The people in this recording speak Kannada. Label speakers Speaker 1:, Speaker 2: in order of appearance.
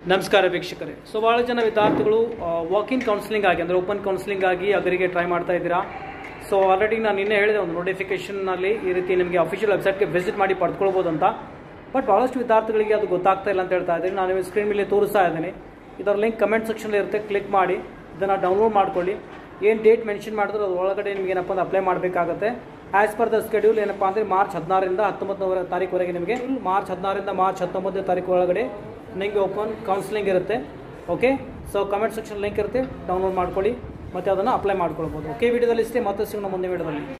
Speaker 1: ನಮಸ್ಕಾರ ವೀಕ್ಷಕರೇ ಸೊ ಭಾಳ ಜನ ವಿದ್ಯಾರ್ಥಿಗಳು ವಾಕಿಂಗ್ ಕೌನ್ಸಿಲಿಂಗ್ ಆಗಿ ಅಂದರೆ ಓಪನ್ ಕೌನ್ಸಿಲಿಂಗ್ ಆಗಿ ಅಗರಿಗೆ ಟ್ರೈ ಮಾಡ್ತಾ ಇದ್ದೀರಾ ಸೊ ಆಲ್ರೆಡಿ ನಾನು ನಿನ್ನೆ ಹೇಳಿದೆ ಒಂದು ನೋಟಿಫಿಕೇಷನ್ನಲ್ಲಿ ಈ ರೀತಿ ನಿಮಗೆ ಅಫಿಷಿಯಲ್ ವೆಬ್ಸೈಟ್ಗೆ ವಿಸಿಟ್ ಮಾಡಿ ಪಡ್ಕೊಳ್ಬೋದು ಅಂತ ಬಟ್ ಭಾಳಷ್ಟು ವಿದ್ಯಾರ್ಥಿಗಳಿಗೆ ಅದು ಗೊತ್ತಾಗ್ತಾ ಇಲ್ಲ ಅಂತ ಹೇಳ್ತಾ ಇದ್ದೀನಿ ನಾನು ನಿಮಗೆ ಸ್ಕ್ರೀನ್ ಮೇಲೆ ತೋರಿಸ್ತಾ ಇದ್ದೀನಿ ಇದರ ಲಿಂಕ್ ಕಮೆಂಟ್ ಸೆಕ್ಷನಲ್ಲಿ ಇರುತ್ತೆ ಕ್ಲಿಕ್ ಮಾಡಿ ಇದನ್ನು ಡೌನ್ಲೋಡ್ ಮಾಡ್ಕೊಳ್ಳಿ ಏನು ಡೇಟ್ ಮೆನ್ಷನ್ ಮಾಡಿದ್ರೆ ಅದ್ರ ಒಳಗಡೆ ನಿಮ್ಗೆ ಏನಪ್ಪ ಅಂದ್ರೆ ಅಪ್ಲೈ ಮಾಡಬೇಕಾಗುತ್ತೆ ಆ್ಯಸ್ ಪರ್ ದ ಸ್ಕೆಡ್ಯೂಲ್ ಏನಪ್ಪ ಅಂದರೆ ಮಾರ್ಚ್ ಹದಿನಾರರಿಂದ ಹತ್ತೊಂಬತ್ತನೇ ತಾರೀಕುವರೆಗೆ ನಿಮಗೆ ಮಾರ್ಚ್ ಹದಿನಾರರಿಂದ ಮಾರ್ಚ್ ಹತ್ತೊಂಬತ್ತನೇ ತಾರೀಕು ಒಳಗಡೆ ನಿಮಗೆ ಓಪನ್ ಕೌನ್ಸಿಲಿಂಗ್ ಇರುತ್ತೆ okay so comment section link ಇರುತ್ತೆ ಡೌನ್ಲೋಡ್ ಮಾಡ್ಕೊಳ್ಳಿ ಮತ್ತು ಅದನ್ನು ಅಪ್ಲೈ ಮಾಡ್ಕೊಳ್ಬೋದು ಓಕೆ ವಿಡಿಯೋದಲ್ಲಿ ಇಷ್ಟೇ ಮತ್ತೆ ಸಿಗೋಣ ಮುಂದೆ ವಿಡಿಯೋದಲ್ಲಿ